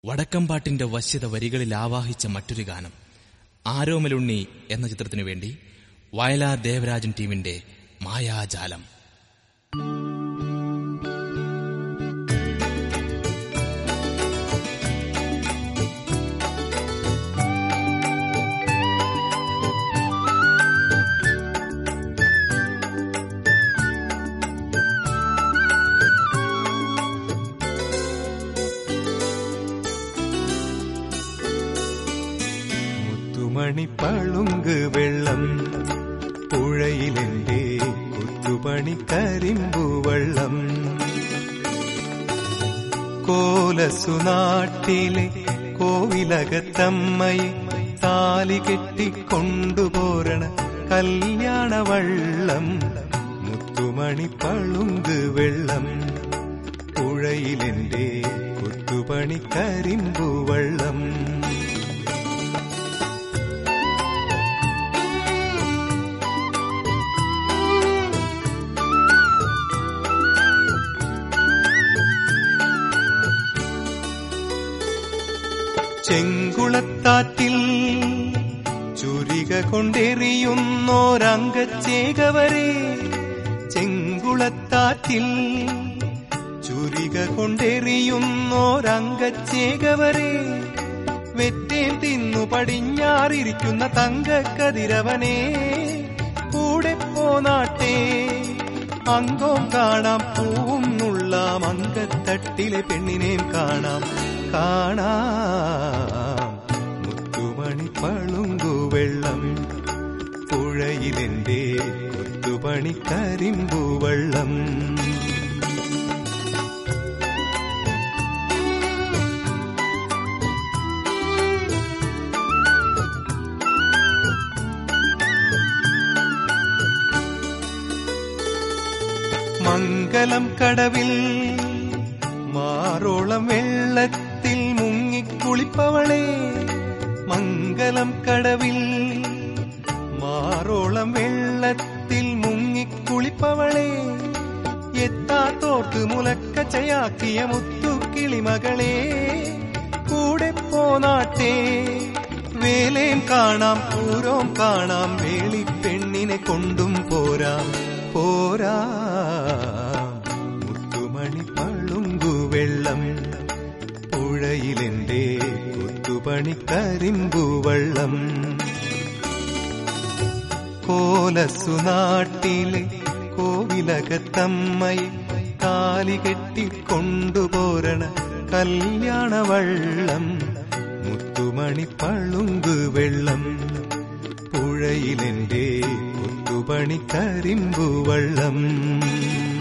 വടക്കമ്പാട്ടിന്റെ വശ്യത വരികളിൽ ആവാഹിച്ച മറ്റൊരു ഗാനം ആരോമലുണ്ണി എന്ന ചിത്രത്തിനു വേണ്ടി വയലാർ ദേവരാജൻ ടീമിന്റെ മായാജാലം മുത്തുമണി പളുങ്ക് വെള്ളം പുഴയിലെന്റെ കൊത്തുപണി കരിമ്പു വെള്ളം കോലസുനാട്ടിലെ കോവിലകത്തമ്മയെ താലി കെട്ടിക്കൊണ്ടുപോരണ കല്യാണ വള്ളം മുത്തുമണി പളുങ്ക് വെള്ളം പുഴയിലെന്റെ കൊത്തുപണി കരിമ്പു വെള്ളം ചെങ്കുളത്താറ്റിൽ ചുരിക കൊണ്ടെറിയുന്നോരംഗച്ചേകവരെ ചെങ്കുളത്താറ്റിൽ ചുരിക കൊണ്ടെറിയുന്നോരംഗച്ചേകവരെ വെറ്റേൻ തിന്നു പടിഞ്ഞാറിരിക്കുന്ന തങ്കക്കതിരവനെ കൂടെ പോനാട്ടെ അംഗവും കാണാം പൂവും നുള്ളാം അങ്കത്തട്ടിലെ പെണ്ണിനെയും കാണാം കാണാം മുത്തുമണി പളുങ്കു വെള്ളം പുഴയിലെന്റെ കൊത്തുപണി കരിമ്പു വെള്ളം മംഗലം കടവിൽ മാറോളം വെള്ളത്തിൽ മുങ്ങിക്കുളിപ്പവളെ മംഗലം കടവിൽ മാറോളം വെള്ളത്തിൽ മുങ്ങിക്കുളിപ്പവളെ എത്താത്തോർക്ക് മുലക്കച്ചയാക്കിയ മുത്തുക്കിളിമകളെ കൂടെ പോനാട്ടെ വേലേം കാണാം പൂരോം കാണാം വേളി പെണ്ണിനെ കൊണ്ടും പോരാം പോരാ മുത്തുമണി പളുങ്കു വെള്ളം പുഴയിലെന്റെ കൊത്തുപണി കരിമ്പു വെള്ളം കോലസുനാട്ടിലെ കോവിലകത്തമ്മയെ താലി കെട്ടിക്കൊണ്ടുപോരണ കല്യാണ വള്ളം മുത്തുമണി പളുങ്ക് വെള്ളം പുഴയിലെന്റെ കൊത്തുപണി കരിമ്പു വള്ളം